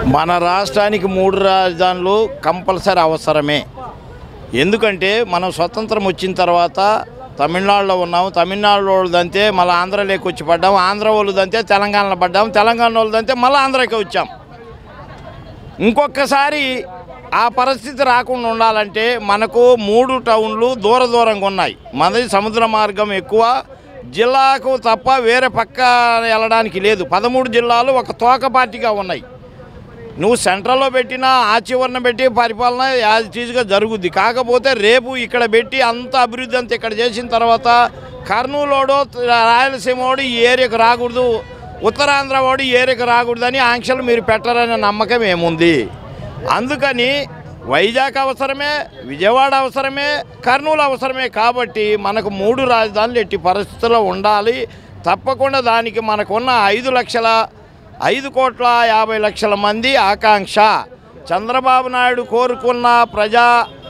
మన రాష్ట్రానికి మూడు రాజధానులు కంపల్సరీ అవసరమే ఎందుకంటే మనం స్వతంత్రం వచ్చిన తర్వాత తమిళనాడులో ఉన్నాము తమిళనాడు వాళ్ళదంతే మళ్ళీ ఆంధ్రలోకి వచ్చి పడ్డాం ఆంధ్ర వాళ్ళదంతే తెలంగాణలో పడ్డాం తెలంగాణ వాళ్ళదంతే మళ్ళీ ఆంధ్రాకి వచ్చాం ఇంకొకసారి ఆ పరిస్థితి రాకుండా ఉండాలంటే మనకు మూడు టౌన్లు దూర దూరంగా ఉన్నాయి మనది సముద్ర మార్గం ఎక్కువ జిల్లాకు తప్ప వేరే పక్క వెళ్ళడానికి లేదు పదమూడు జిల్లాలు ఒక తోక పార్టీగా ఉన్నాయి నువ్వు సెంట్రల్లో పెట్టినా ఆ చివరన పెట్టి పరిపాలన యాజ్ టీజ్గా జరుగుద్ది కాకపోతే రేపు ఇక్కడ పెట్టి అంత అభివృద్ధి అంతా ఇక్కడ చేసిన తర్వాత కర్నూలోడో రాయలసీమ వాడు ఈ ఏరియాకు రాకూడదు ఉత్తరాంధ్ర వాడు ఈ ఏరియాకు రాకూడదని ఆంక్షలు మీరు పెట్టరనే నమ్మకం ఏముంది అందుకని వైజాగ్ అవసరమే విజయవాడ అవసరమే కర్నూలు అవసరమే కాబట్టి మనకు మూడు రాజధానులు ఎట్టి పరిస్థితుల్లో ఉండాలి తప్పకుండా దానికి మనకున్న ఐదు లక్షల ఐదు కోట్ల యాభై లక్షల మంది ఆకాంక్ష చంద్రబాబు నాయుడు కోరుకున్న ప్రజా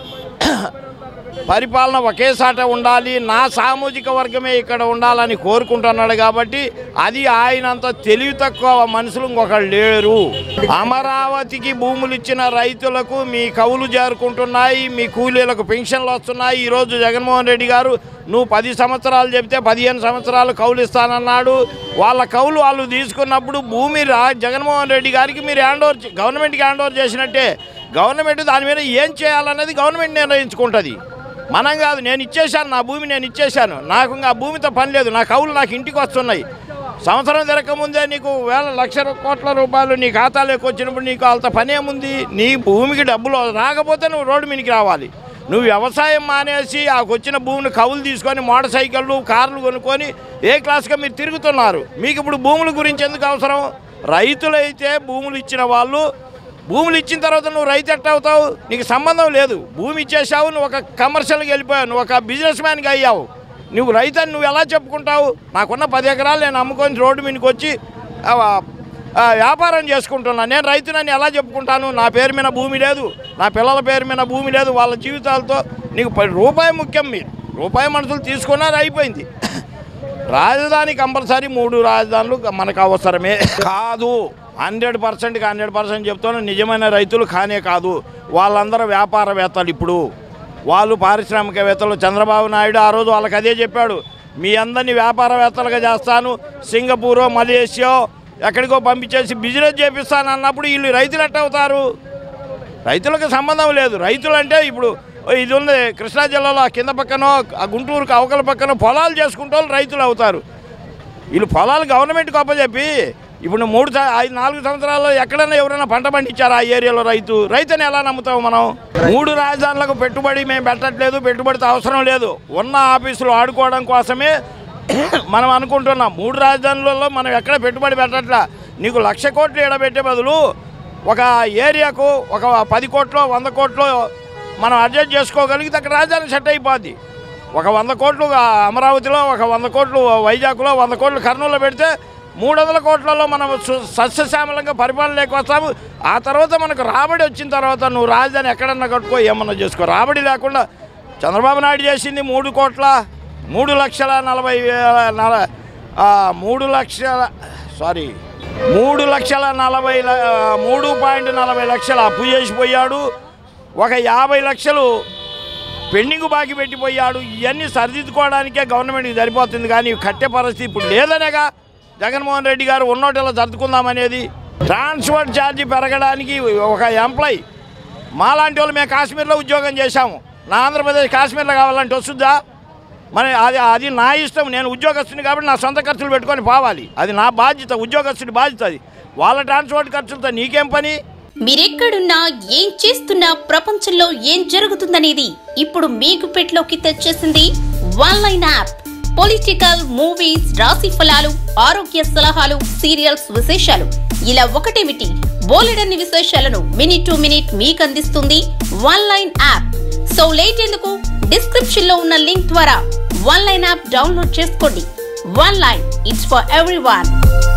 పరిపాలన ఒకేసాట ఉండాలి నా సామాజిక వర్గమే ఇక్కడ ఉండాలని కోరుకుంటున్నాడు కాబట్టి అది ఆయనంత తెలివి తక్కువ మనుషులు ఇంకొకళ్ళు లేరు అమరావతికి భూములు ఇచ్చిన రైతులకు మీ కవులు చేరుకుంటున్నాయి మీ కూలీలకు పెన్షన్లు వస్తున్నాయి ఈరోజు జగన్మోహన్ రెడ్డి గారు నువ్వు పది సంవత్సరాలు చెప్తే పదిహేను సంవత్సరాలు కౌలు ఇస్తానన్నాడు వాళ్ళ కౌలు వాళ్ళు తీసుకున్నప్పుడు భూమి రా జగన్మోహన్ రెడ్డి గారికి మీరు హ్యాండ్ ఓవర్ చే- గవర్నమెంట్కి హ్యాండ్ ఓవర్ చేసినట్టే గవర్నమెంట్ దాని మీద ఏం చేయాలన్నది గవర్నమెంట్ నిర్ణయించుకుంటుంది మనం కాదు నేను ఇచ్చేశాను నా భూమి నేను ఇచ్చేశాను నాకు ఇంకా ఆ భూమితో పని లేదు నా కౌలు నాకు ఇంటికి వస్తున్నాయి సంవత్సరం తిరగకముందే నీకు వేల లక్ష కోట్ల రూపాయలు నీ ఖాతాలోకి వచ్చినప్పుడు నీకు అంత పని ఏముంది నీ భూమికి డబ్బులు రాకపోతే నువ్వు రోడ్డు మీదకి రావాలి నువ్వు వ్యవసాయం మానేసి ఆ వచ్చిన భూమిని కవులు తీసుకొని మోటార్ సైకిళ్ళు కార్లు కొనుక్కొని ఏ క్లాస్గా మీరు తిరుగుతున్నారు మీకు ఇప్పుడు భూముల గురించి ఎందుకు అవసరం రైతులైతే భూములు ఇచ్చిన వాళ్ళు భూములు ఇచ్చిన తర్వాత నువ్వు రైతు ఎట్ట అవుతావు నీకు సంబంధం లేదు భూమి ఇచ్చేసావు నువ్వు ఒక కమర్షియల్కి వెళ్ళిపోయావు నువ్వు ఒక బిజినెస్ మ్యాన్గా అయ్యావు నువ్వు రైతు అని నువ్వు ఎలా చెప్పుకుంటావు నాకున్న పది ఎకరాలు నేను అమ్ముకొని రోడ్డు మీదకి వచ్చి ఆ, ఆ, వ్యాపారం చేసుకుంటున్నా నేను రైతునని ఎలా చెప్పుకుంటాను నా పేరు మీద భూమి లేదు నా పిల్లల పేరు మీద భూమి లేదు వాళ్ళ జీవితాలతో నీకు ప- రూపాయి ముఖ్యం మీరు రూపాయి మనుషులు తీసుకున్నారు అయిపోయింది రాజధాని కంపల్సరీ మూడు రాజధానులు మనకు అవసరమే కాదు హండ్రెడ్ పర్సెంట్కి హండ్రెడ్ పర్సెంట్ చెప్తాను నిజమైన రైతులు కానే కాదు వాళ్ళందరూ వ్యాపారవేత్తలు ఇప్పుడు వాళ్ళు పారిశ్రామికవేత్తలు చంద్రబాబు నాయుడు ఆ రోజు వాళ్ళకి అదే చెప్పాడు మీ అందరినీ వ్యాపారవేత్తలుగా చేస్తాను సింగపూరో మలేషియా ఎక్కడికో పంపించేసి బిజినెస్ చేపిస్తాను అన్నప్పుడు వీళ్ళు రైతులు ఎట్ట అవుతారు రైతులకు సంబంధం లేదు రైతులు అంటే ఇప్పుడు ఇది ఉంది కృష్ణా జిల్లాలో ఆ కింద పక్కనో ఆ గుంటూరుకు అవకల పక్కన పొలాలు చేసుకుంటే వాళ్ళు రైతులు అవుతారు వీళ్ళు పొలాలు గవర్నమెంట్కి అప్పచెప్పి ఇప్పుడు నువ్వు మూడు స- ఐదు నాలుగు సంవత్సరాల్లో ఎక్కడైనా ఎవరైనా పంట పండించారా ఆ ఏరియాలో రైతు రైతుని ఎలా నమ్ముతాం మనం మూడు రాజధానులకు పెట్టుబడి మేము పెట్టట్లేదు పెట్టుబడితో అవసరం లేదు ఉన్న ఆఫీసులు ఆడుకోవడం కోసమే మనం అనుకుంటున్నాం మూడు రాజధానులలో మనం ఎక్కడ పెట్టుబడి పెట్టట్లా నీకు లక్ష కోట్లు ఈడబెట్టే బదులు ఒక ఏరియాకు ఒక పది కోట్లో వంద కోట్లో మనం అడ్జస్ట్ చేసుకోగలిగితే అక్కడ రాజధాని సెట్ అయిపోద్ది ఒక వంద కోట్లు ఆ అమరావతిలో ఒక వంద కోట్లు వైజాగ్లో వంద కోట్లు కర్నూలులో పెడితే మూడు వందల కోట్లలో మనం సు- సస్యశ్యామలంగా పరిపాలనలోకి వస్తాము ఆ తర్వాత మనకు రాబడి వచ్చిన తర్వాత నువ్వు రాజధాని ఎక్కడన్నా కట్టుకో ఏమన్నా చేసుకో రాబడి లేకుండా చంద్రబాబు నాయుడు చేసింది మూడు కోట్ల మూడు లక్షల నలభై వేల నల ఆ, మూడు లక్షల సారీ మూడు లక్షల నలభై ల- ఆ, మూడు పాయింట్ నలభై లక్షలు అప్పు చేసిపోయాడు ఒక యాభై లక్షలు పెండింగ్ బాకీ పెట్టిపోయాడు ఇవన్నీ సరిదిద్దుకోవడానికే గవర్నమెంట్కి సరిపోతుంది కానీ కట్టే పరిస్థితి ఇప్పుడు లేదనేగా జగన్మోహన్ రెడ్డి గారు ఉన్నోటెలా సర్దుకుందామనేది ట్రాన్స్పోర్ట్ ఛార్జీ పెరగడానికి ఒక ఎంప్లాయ్ మాలాంటి వాళ్ళు మేము కాశ్మీర్లో ఉద్యోగం చేశాము నా ఆంధ్రప్రదేశ్ కాశ్మీర్లో కావాలంటే వస్తుందా మరి అది అది నా ఇష్టం నేను ఉద్యోగస్తుని కాబట్టి నా సొంత ఖర్చులు పెట్టుకొని పోవాలి అది నా బాధ్యత ఉద్యోగస్తుడి బాధ్యత అది వాళ్ళ ట్రాన్స్పోర్ట్ ఖర్చులతో నీకేం పని మీరెక్కడున్నా ఏం చేస్తున్నా ప్రపంచంలో ఏం జరుగుతుందనేది ఇప్పుడు మీ గుప్పెట్లోకి తెచ్చేసింది one line app political movies రాశి ఫలాలు ఆరోగ్య సలహాలు సీరియల్స్ విశేషాలు ఇలా ఒకటేమిటి బోలెడన్ని విశేషాలను మినిట్ టు మినిట్ మీకు అందిస్తుంది one line app so late ఎందుకు డిస్క్రిప్షన్ లో ఉన్న లింక్ ద్వారా వన్ లైన్ యాప్ డౌన్లోడ్ చేసుకోండి one line it's for every